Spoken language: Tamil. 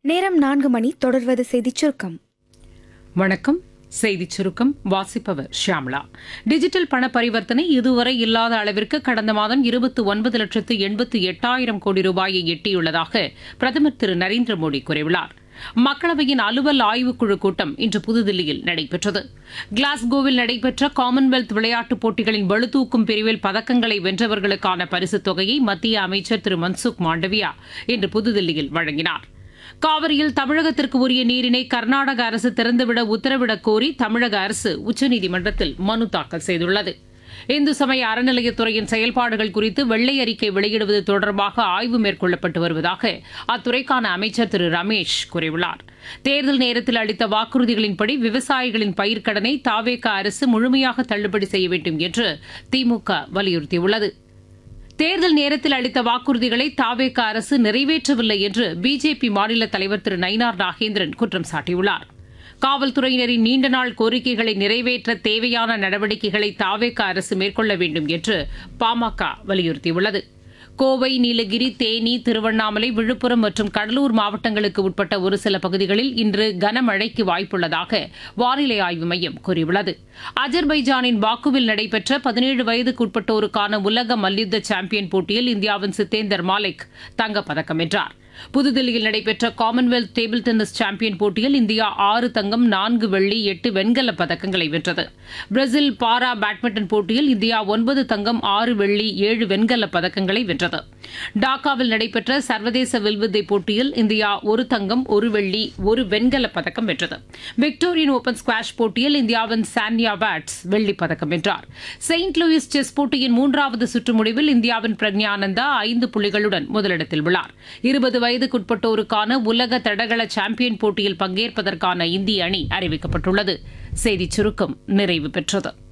நேரம் நான்கு மணி தொடர்வது செய்திச் சுருக்கம் வணக்கம் செய்திச் சுருக்கம் வாசிப்பவர் ஷியாம்லா டிஜிட்டல் பண பரிவர்த்தனை இதுவரை இல்லாத அளவிற்கு கடந்த மாதம் இருபத்தி ஒன்பது லட்சத்து எண்பத்தி எட்டாயிரம் கோடி ரூபாயை எட்டியுள்ளதாக பிரதமர் திரு நரேந்திர மோடி கூறியுள்ளார் மக்களவையின் அலுவல் ஆய்வுக்குழு கூட்டம் இன்று புதுதில்லியில் நடைபெற்றது கிளாஸ்கோவில் நடைபெற்ற காமன்வெல்த் விளையாட்டுப் போட்டிகளின் பளுதூக்கும் பிரிவில் பதக்கங்களை வென்றவர்களுக்கான பரிசுத் தொகையை மத்திய அமைச்சர் திரு மன்சுக் மாண்டவியா இன்று புதுதில்லியில் வழங்கினார் காவிரியில் தமிழகத்திற்கு உரிய நீரினை கர்நாடக அரசு திறந்துவிட உத்தரவிடக் கோரி தமிழக அரசு உச்சநீதிமன்றத்தில் மனு தாக்கல் செய்துள்ளது இந்து சமய அறநிலையத்துறையின் செயல்பாடுகள் குறித்து வெள்ளை அறிக்கை வெளியிடுவது தொடர்பாக ஆய்வு மேற்கொள்ளப்பட்டு வருவதாக அத்துறைக்கான அமைச்சர் திரு ரமேஷ் கூறியுள்ளார் தேர்தல் நேரத்தில் அளித்த வாக்குறுதிகளின்படி விவசாயிகளின் பயிர்க்கடனை தாவேக அரசு முழுமையாக தள்ளுபடி செய்ய வேண்டும் என்று திமுக வலியுறுத்தியுள்ளது தேர்தல் நேரத்தில் அளித்த வாக்குறுதிகளை தாவேக அரசு நிறைவேற்றவில்லை என்று பிஜேபி மாநில தலைவர் திரு நயினார் நாகேந்திரன் குற்றம் சாட்டியுள்ளார் காவல்துறையினரின் நீண்ட நாள் கோரிக்கைகளை நிறைவேற்ற தேவையான நடவடிக்கைகளை தாவேக அரசு மேற்கொள்ள வேண்டும் என்று பாமக வலியுறுத்தியுள்ளது கோவை நீலகிரி தேனி திருவண்ணாமலை விழுப்புரம் மற்றும் கடலூர் மாவட்டங்களுக்கு உட்பட்ட ஒரு சில பகுதிகளில் இன்று கனமழைக்கு வாய்ப்புள்ளதாக வானிலை ஆய்வு மையம் கூறியுள்ளது அஜர்பைஜானின் பாக்குவில் நடைபெற்ற பதினேழு வயதுக்குட்பட்டோருக்கான உலக மல்யுத்த சாம்பியன் போட்டியில் இந்தியாவின் சித்தேந்தர் மாலிக் தங்கப்பதக்கம் வென்றார் புதுதில்லியில் நடைபெற்ற காமன்வெல்த் டேபிள் டென்னிஸ் சாம்பியன் போட்டியில் இந்தியா ஆறு தங்கம் நான்கு வெள்ளி எட்டு வெண்கலப் பதக்கங்களை வென்றது பிரேசில் பாரா பேட்மிண்டன் போட்டியில் இந்தியா ஒன்பது தங்கம் ஆறு வெள்ளி ஏழு வெண்கலப் பதக்கங்களை வென்றது டாக்காவில் நடைபெற்ற சர்வதேச வில்வித்தை போட்டியில் இந்தியா ஒரு தங்கம் ஒரு வெள்ளி ஒரு வெண்கலப் பதக்கம் வென்றது விக்டோரியன் ஓபன் ஸ்குவாஷ் போட்டியில் இந்தியாவின் சான்யா பேட்ஸ் வெள்ளிப் பதக்கம் வென்றார் செயின்ட் லூயிஸ் செஸ் போட்டியின் மூன்றாவது சுற்று முடிவில் இந்தியாவின் பிரக்ஞானந்தா ஐந்து புள்ளிகளுடன் முதலிடத்தில் உள்ளார் இருபது வயதுக்குட்பட்டோருக்கான உலக தடகள சாம்பியன் போட்டியில் பங்கேற்பதற்கான இந்திய அணி அறிவிக்கப்பட்டுள்ளது செய்திச் சுருக்கம் நிறைவு பெற்றது